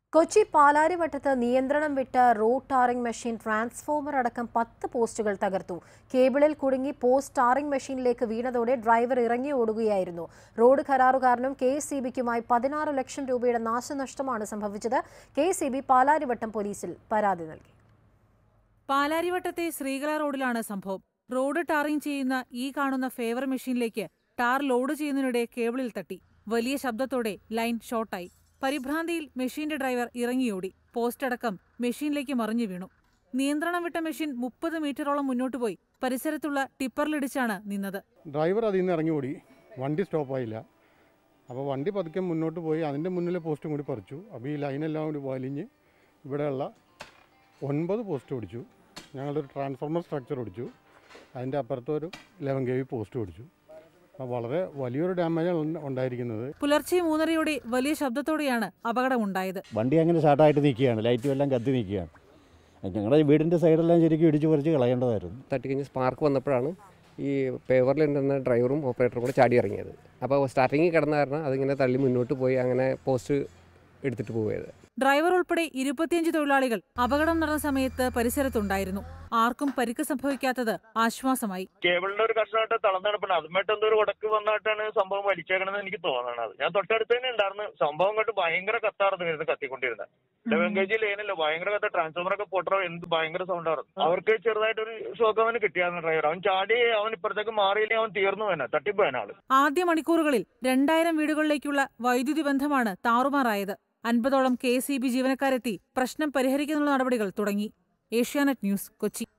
കൊച്ചി പാലാരിവട്ടത്ത് നിയന്ത്രണം വിട്ട road tarring machine transformer അടക്കം പത്ത് പോസ്റ്റുകൾ തകർത്തു കേബിളിൽ കുടുങ്ങി പോസ്റ്റ് ടാറിംഗ് മെഷീനിലേക്ക് വീണതോടെ ഡ്രൈവർ ഇറങ്ങി ഓടുകയായിരുന്നു റോഡ് കരാറുകാരനും കെ എസ് സി ബിക്കുമായി പതിനാറ് ലക്ഷം രൂപയുടെ നാശനഷ്ടമാണ് സംഭവിച്ചത് K S C B Palarivattam പോലീസിൽ പരാതി നൽകി പാലാരിവട്ടത്തെ ശ്രീകല റോഡിലാണ് സംഭവം റോഡ് ടാറിംഗ് ചെയ്യുന്ന ഈ കാണുന്ന ഫേവർ മെഷീനിലേക്ക് ടാർ ലോഡ് ചെയ്യുന്നതിനിടെ കേബിളിൽ തട്ടി വലിയ ശബ്ദത്തോടെ ലൈൻ ഷോർട്ടായി പരിഭ്രാന്തിയിൽ മെഷീന്റെ ഡ്രൈവർ ഇറങ്ങിയോടി പോസ്റ്റ് അടക്കം മെഷീനിലേക്ക് മറിഞ്ഞു വീണു നിയന്ത്രണം വിട്ട മെഷീൻ മുപ്പത് മീറ്ററോളം മുന്നോട്ട് പോയി പരിസരത്തുള്ള ടിപ്പറിലിടിച്ചാണ് നിന്നത് ഡ്രൈവർ അതിൽ നിന്ന് ഇറങ്ങി ഓടി വണ്ടി സ്റ്റോപ്പായില്ല അപ്പോൾ വണ്ടി പതുക്കെ മുന്നോട്ട് പോയി അതിൻ്റെ മുന്നിലെ പോസ്റ്റും കൂടി പറിച്ചു അപ്പോൾ ഈ ലൈനെല്ലാം കൂടി വലിഞ്ഞ് ഇവിടെയുള്ള ഒൻപത് പോസ്റ്റ് ഓടിച്ചു ഞങ്ങളൊരു ട്രാൻസ്ഫോർമർ സ്ട്രക്ചർ ഓടിച്ചു അതിൻ്റെ അപ്പുറത്ത് ഒരു ഇലവൻ കെ വി പോസ്റ്റ് ഓടിച്ചു അപ്പോൾ വളരെ വലിയൊരു ഡാമേജ് ഉണ്ടായിരിക്കുന്നത് പുലർച്ചെ മൂന്നരയോടെ വലിയ ശബ്ദത്തോടെയാണ് അപകടമുണ്ടായത് വണ്ടി അങ്ങനെ സ്റ്റാർട്ടായിട്ട് നിൽക്കുകയാണ് ലൈറ്റും എല്ലാം കത്തി നിൽക്കുകയാണ് ഞങ്ങളുടെ വീടിൻ്റെ സൈഡെല്ലാം ശരിക്കും ഇടിച്ചു പറിച്ച് കളയേണ്ടതായിരുന്നു തട്ടിക്കഴിഞ്ഞ് സ്പാർക്ക് വന്നപ്പോഴാണ് ഈ പേവറിലുണ്ടെന്ന ഡ്രൈവറും ഓപ്പറേറ്ററും കൂടെ ചാടി ഇറങ്ങിയത് അപ്പോൾ സ്റ്റാർട്ടിങ്ങിൽ കിടന്ന കാരണം അതിങ്ങനെ തള്ളി മുന്നോട്ട് പോയി അങ്ങനെ പോസ്റ്റ് എടുത്തിട്ട് പോയത് ഡ്രൈവർ ഉൾപ്പെടെ ഇരുപത്തിയഞ്ച് തൊഴിലാളികൾ അപകടം നടന്ന സമയത്ത് പരിസരത്തുണ്ടായിരുന്നു ആർക്കും പരിക്ക് സംഭവിക്കാത്തത് ആശ്വാസമായി കേബിളിന്റെ ഒരു കഷ്ണമായിട്ട് തളർന്നെടുപ്പണം അതുമായിട്ട് എന്തോ ഒരു ഉടക്ക് വന്നിട്ടാണ് സംഭവം വലിച്ചേക്കണമെന്ന് എനിക്ക് തോന്നണത് ഞാൻ തൊട്ടടുത്ത് തന്നെ ഉണ്ടായിരുന്നു സംഭവം കണ്ട് ഭയങ്കര കത്താർന്ന് വരുന്നത് കത്തിക്കൊണ്ടിരുന്നത് ലെവൻകേജി ലൈനല്ലോ ഭയങ്കര കത്ത ട്രാൻസ്ഫോമർ ഒക്കെ പൊട്ടറോ എന്ത് ഭയങ്കര സൗണ്ട് ആയിരുന്നു അവർക്ക് ചെറുതായിട്ടൊരു ഷോക്ക് അവന് കിട്ടിയായിരുന്നു ഡ്രൈവർ അവൻ ചാടി അവൻ ഇപ്പുറത്തേക്ക് മാറിയില്ലെങ്കിൽ അവൻ തീർന്നു പോയന തട്ടിപ്പോയനാള് ആദ്യ മണിക്കൂറുകളിൽ രണ്ടായിരം വീടുകളിലേക്കുള്ള വൈദ്യുതി ബന്ധമാണ് താറുമാറായത് അൻപതോളം കെ സി ബി ജീവനക്കാരെത്തി പ്രശ്നം പരിഹരിക്കാനുള്ള നടപടികൾ തുടങ്ങി ഏഷ്യാനെറ്റ് ന്യൂസ് കൊച്ചി